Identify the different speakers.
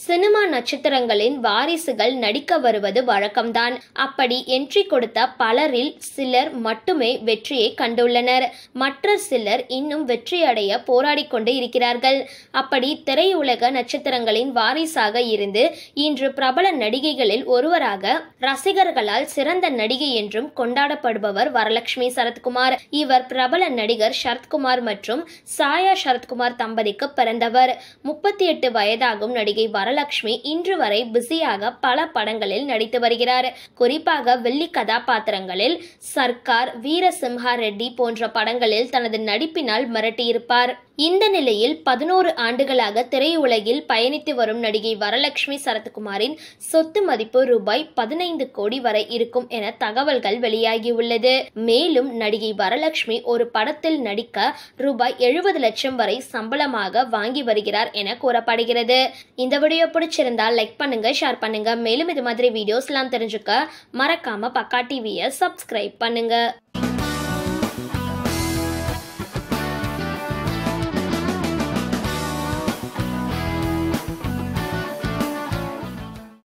Speaker 1: cinema நட்சத்திரங்களின் வாரிசுகள் நடிக்க வருவது வழக்கம்தான் அப்படி என்ட்ரி கொடுத்த பலரில் சிலர் மட்டுமே வெற்றியை கண்டுள்ளனர் மற்ற சிலர் இன்னும் வெற்றியடைய போராடி கொண்டு இருக்கிறார்கள் அப்படி திரையுலக நட்சத்திரங்களின் வாரிசாக இருந்து இன்று பிரபல நடிகைகளில் ஒருவராக ரசிகர்களால் சிறந்த நடிகை என்றும் கொண்டாடப்படுபவர் வரலட்சுமி சரத்குமார் இவர் பிரபல நடிகர் சரத்குமார் மற்றும் சாயா சரத்குமார் தம்பதிக்கு பிறந்தவர் முப்பத்தி எட்டு வயதாகும் நடிகை வரலட்சுமி இன்று வரை பிஸியாக பல படங்களில் நடித்து வருகிறார் குறிப்பாக வெள்ளி கதாபாத்திரங்களில் சர்க்கார் வீரசிம்ஹா ரெட்டி போன்ற படங்களில் தனது நடிப்பினால் மிரட்டியிருப்பார் இந்த நிலையில் பதினோரு ஆண்டுகளாக திரையுலகில் பயணித்து வரும் நடிகை வரலட்சுமி சரத்குமாரின் சொத்து மதிப்பு ரூபாய் பதினைந்து கோடி வரை இருக்கும் என தகவல்கள் வெளியாகியுள்ளது மேலும் நடிகை வரலட்சுமி ஒரு படத்தில் நடிக்க ரூபாய் எழுபது லட்சம் வரை சம்பளமாக வாங்கி வருகிறார் என கூறப்படுகிறது இந்த வீடியோ பிடிச்சிருந்தா லைக் பண்ணுங்க ஷேர் பண்ணுங்க மேலும் இது மாதிரி வீடியோஸ்லாம் தெரிஞ்சுக்க மறக்காம பக்கா டிவியை சப்ஸ்கிரைப் பண்ணுங்க